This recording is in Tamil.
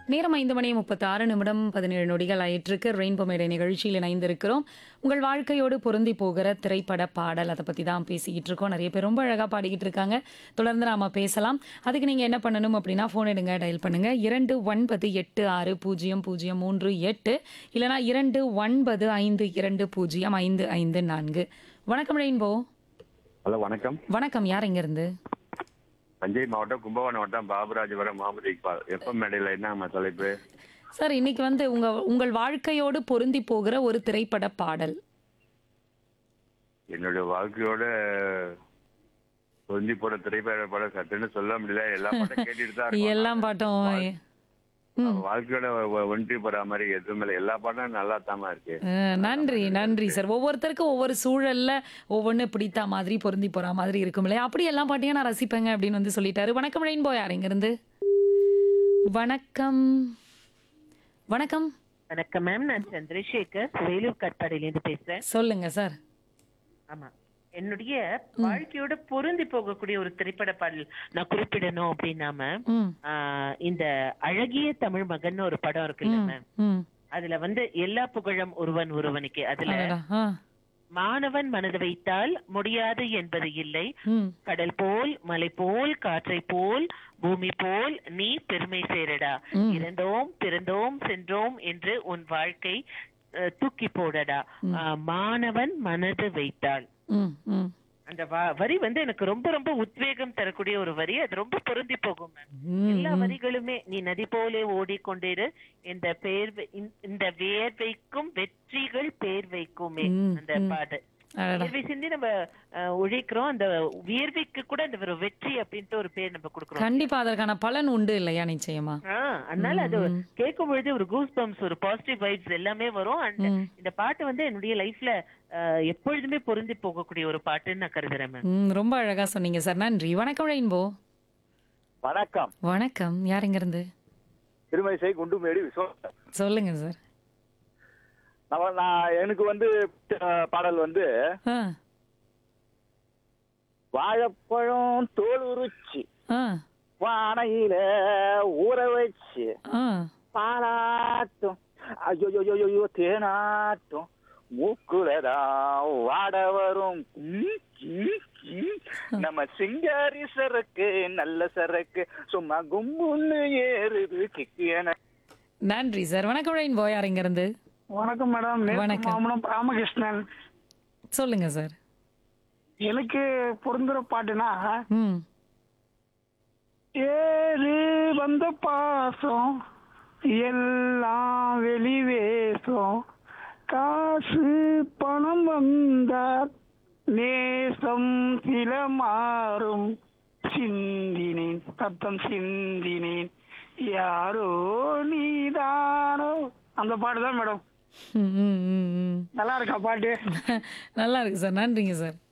நேரம் ஐந்து மணி முப்பத்தி ஆறு நிமிடம் பதினேழு நொடிகள் ஆயிட்டிருக்கு ரெயின்போ மேடை நிகழ்ச்சியில் இணைந்திருக்கிறோம் உங்கள் வாழ்க்கையோடு பொருந்தி போகிற திரைப்பட பாடல் அதை பற்றி தான் பேசிக்கிட்டு இருக்கோம் நிறைய பேர் ரொம்ப அழகாக பாடிக்கிட்டு இருக்காங்க தொடர்ந்து நாம பேசலாம் அதுக்கு நீங்கள் என்ன பண்ணணும் அப்படின்னா ஃபோன் எடுங்க டயல் பண்ணுங்க இரண்டு ஒன்பது எட்டு ஆறு பூஜ்ஜியம் பூஜ்ஜியம் மூன்று எட்டு இல்லைனா இரண்டு ஒன்பது ஐந்து இரண்டு பூஜ்ஜியம் ஐந்து ஐந்து நான்கு வணக்கம் ரெயின்போ ஹலோ வணக்கம் வணக்கம் யார் இங்கேருந்து தஞ்சை மாவட்டம் கும்பகோணம் வட்டம் பாபுராஜபுரம் முகமது இக்பால் எப்ப மேடையில் என்ன தலைப்பு சார் இன்னைக்கு வந்து உங்க உங்கள் வாழ்க்கையோடு பொருந்தி போகிற ஒரு திரைப்பட பாடல் என்னுடைய வாழ்க்கையோட பொருந்தி போற திரைப்பட படம் சட்டுன்னு சொல்ல முடியல எல்லா பாட்டும் கேட்டுட்டு தான் இருக்கோம். எல்லாம் பாட்டும் வாழ்க்கையோட ஒ- ஒன்றி போற மாதிரி எதுவுமே இல்லை எல்லா பாட்டும் நல்லா தாமா இருக்கு அஹ், நன்றி நன்றி சார் ஒவ்வொருத்தருக்கும் ஒவ்வொரு சூழல்ல ஒவ்வொன்று பிடித்த மாதிரி பொருந்தி போற மாதிரி இருக்கும் இல்லையா அப்படி எல்லாம் பாட்டியும் நான் ரசிப்பேங்க அப்படின்னு வந்து சொல்லிட்டாரு வணக்கம் ரெயின்போ யார் இங்கிருந்து வணக்கம் வணக்கம் வணக்கம் மேம் நான் சந்திரசேகர் வேலூர் கட்பாடியிலேருந்து பேசுறேன் சொல்லுங்க சார் ஆமா என்னுடைய வாழ்க்கையோட பொருந்தி போகக்கூடிய ஒரு திரைப்பட பாடல் நான் குறிப்பிடணும் அப்படின்னா மேம் ம் ஆஹ் இந்த அழகிய தமிழ் மகன் ஒரு படம் இருக்குல்ல மேம் ம் அதுல வந்து எல்லா புகழும் ஒருவன் ஒருவனுக்கு அதுல அடடா, ஆ மாணவன் மனது வைத்தால் முடியாது என்பது இல்லை ம் கடல் போல் மலை போல் காற்றை போல் பூமி போல் நீ பெருமை சேரடா இறந்தோம் பிறந்தோம் சென்றோம் என்று உன் வாழ்க்கை அஹ், தூக்கி போடடா ஆஹ், மாணவன் மனது வைத்தால் ம் ம் அந்த வ- வரி வந்து எனக்கு ரொம்ப ரொம்ப உத்வேகம் தரக்கூடிய ஒரு வரி அது ரொம்ப பொருந்தி போகும் ma'am. ம், எல்லா வரிகளுமே நீ நதி போலே ஓடிக்கொண்டிரு இந்த பேர் இந்த வேர்வைக்கும் வெற்றிகள் பேர் வைக்குமே ம், அந்த பாடு அடடா. வியர்வை சிந்தி நம்ம அஹ், உழைக்கிறோம் அந்த வியர்வைக்கு கூட அந்த ஒரு வெற்றி அப்படின்ட்டு ஒரு பேர் நம்ம கொடுக்குறோம் கண்டிப்பா அதற்கான பலன் உண்டு இல்லையா நிச்சயமா ஆஹ் அதனால அது கேட்கும் பொழுது ஒரு கூஸ் பம்ப்ஸ் ஒரு பாசிட்டிவ் வைப்ஸ் எல்லாமே வரும் அண்ட் ம். இந்த பாட்டு வந்து என்னுடைய லைஃப்ல எப்பொழுதுமே பொருந்தி போகக்கூடிய ஒரு பாட்டுன்னு நான் கருதுறேன் மேம் ம் ரொம்ப அழகா சொன்னீங்க சார் நன்றி வணக்கம் ரெயின்போ வணக்கம் வணக்கம் யார் இங்கிருந்து திருமணிசை குண்டுமேடு விஸ்வம் சொல்லுங்க சார் நம்ம நான் எனக்கு வந்து அஹ், பாடல் வந்து ஆ வாழைப்பழம் தோல் உரிச்சு ஆ பானையில ஊற வச்சு ஆ பாலாட்டும் ஐயோ தேனாட்டும் மூக்குலதான் வாட வரும் ம், ம், ம். நம்ம சிங்காரி சரக்கு நல்ல சரக்கு சும்மா கும்புன்னு ஏறுது கிக்கு என நன்றி சார் வணக்கம் ரெயின்போ யார் இங்கிருந்து வணக்கம் மேடம் நேத்து வணக்கம். மாமனம் ராமகிருஷ்ணன் சொல்லுங்க சார் எனக்கு பொருந்துற பாட்டுனா ம் ஏறு வந்த பாசம் எல்லாம் வெளிவேசம் காசு பணம் வந்தால் நேசம் சில மாறும் சிந்தினேன் சத்தம் சிந்தினேன் யாரோ நீதானோ அந்த பாட்டு தான் மேடம் ம், ம், ம், ம். நல்லா இருக்கா பாட்டு நல்லா இருக்கு சார் நன்றிங்க சார்